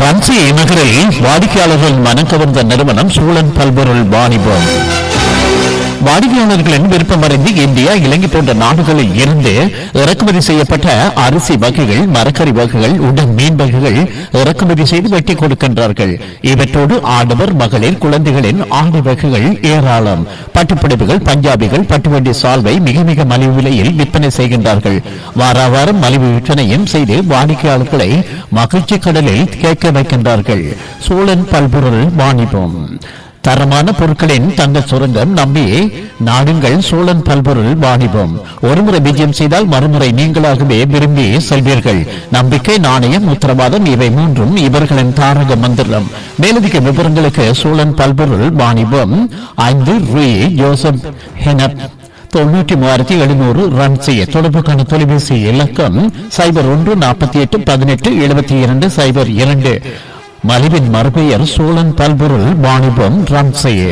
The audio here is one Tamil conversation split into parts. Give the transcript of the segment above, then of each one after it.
ரன்சி நகரில் வாடிக்கையாளர்கள் மனம் கவர்ந்த நிறுவனம் சூழன் பல்பொருள் வாணிபம் வாடிக்கையாளர்களின் விருப்பமறிந்து இந்தியா இலங்கை போன்ற நாடுகளில் இருந்து இறக்குமதி செய்யப்பட்ட அரிசி வகைகள் மரக்கறி வகைகள் உடன் மீன் வகைகள் இறக்குமதி செய்து வெட்டி கொடுக்கின்றார்கள் இவற்றோடு ஆடவர் மகளிர் குழந்தைகளின் ஆடை வகைகள் ஏராளம் பட்டுப்பிடிப்புகள் பஞ்சாபிகள் பட்டுவண்டி சால்வை மிக மிக மலிவு விலையில் விற்பனை செய்கின்றார்கள் வார வாரம் மலிவு விற்பனையும் செய்து வாடிக்கையாளர்களை மகிழ்ச்சி கடலில் கேட்க வைக்கின்றார்கள் சூழன் பல்பொருள் வாணிபம் தரமான பொருட்களின் தங்க சுரங்கம் நம்பி நாடுங்கள் சோழன் பல்பொருள் வாணிபம் ஒருமுறை விஜயம் செய்தால் மறுமுறை நீங்களாகவே விரும்பி செல்வீர்கள் நம்பிக்கை நாணயம் உத்தரவாதம் இவை மூன்றும் இவர்களின் தாரக மந்திரம் மேலதிக விவரங்களுக்கு சோழன் பல்பொருள் வாணிபம் ஐந்து ரூ ஜோசப் ஹெனப் தொண்ணூற்றி மூவாயிரத்தி எழுநூறு ரன் செய்ய தொடர்புக்கான தொலைபேசி இலக்கம் சைபர் ஒன்று நாற்பத்தி எட்டு பதினெட்டு எழுபத்தி இரண்டு சைபர் இரண்டு மலிவின் மறுபெயர் சோழன் பல்பொருள் வாணிபம் ரன் செய்ய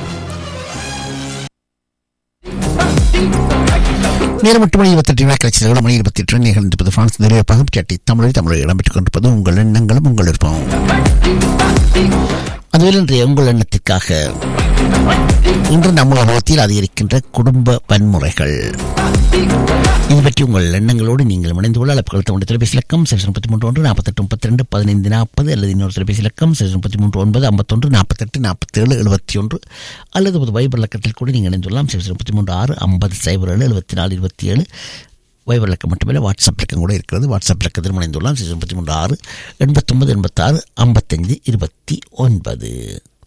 நேரம் எட்டு மணி இருபத்தெட்டு வினாக்கட்சியில் மணி இருபத்தி எட்டு நிகழ்ந்திருப்பது பிரான்ஸ் நிறைவேற்பாக கேட்டி தமிழில் தமிழில் இடம்பெற்றுக் கொண்டிருப்பது உங்கள் எண்ணங்களும் உங்கள் விருப்பம் அதுவில் இன்றைய உங்கள் எண்ணத்திற்காக இன்று நம்ம உலகத்தில் அதிகரிக்கின்ற குடும்ப வன்முறைகள் இது பற்றி உங்கள் எண்ணங்களோடு நீங்கள் இணைந்து கொள்ள அழைப்புகள் தொண்டு தொலைபேசி இலக்கம் செல்சி முப்பத்தி மூன்று ஒன்று நாற்பத்தெட்டு முப்பத்தி ரெண்டு பதினைந்து நாற்பது அல்லது இன்னொரு தொலைபேசி இலக்கம் செல்சி முப்பத்தி மூன்று ஒன்பது ஐம்பத்தொன்று நாற்பத்தெட்டு நாற்பத்தேழு எழுபத்தி ஒன்று அல்லது ஒரு வைபர் இலக்கத்தில் கூட நீங்கள் இணைந்துள்ளலாம் செல்சி முப்பத்தி மூன்று ஆறு ஐம்பது சைபர் ஏழு எழுபத்தி நாலு இருபத்தி ஏழு வைபர் இலக்கம் மட்டுமில்லை வாட்ஸ்அப் இலக்கம் கூட இருக்கிறது வாட்ஸ்அப் இலக்கத்தில் இணைந்துள்ளலாம் செல்சி முப்பத்தி மூன்று ஆறு எண்பத்தொன்பது எண்பத்தாறு ஐம்பத்தஞ்சு இருபத்தி ஒன்பது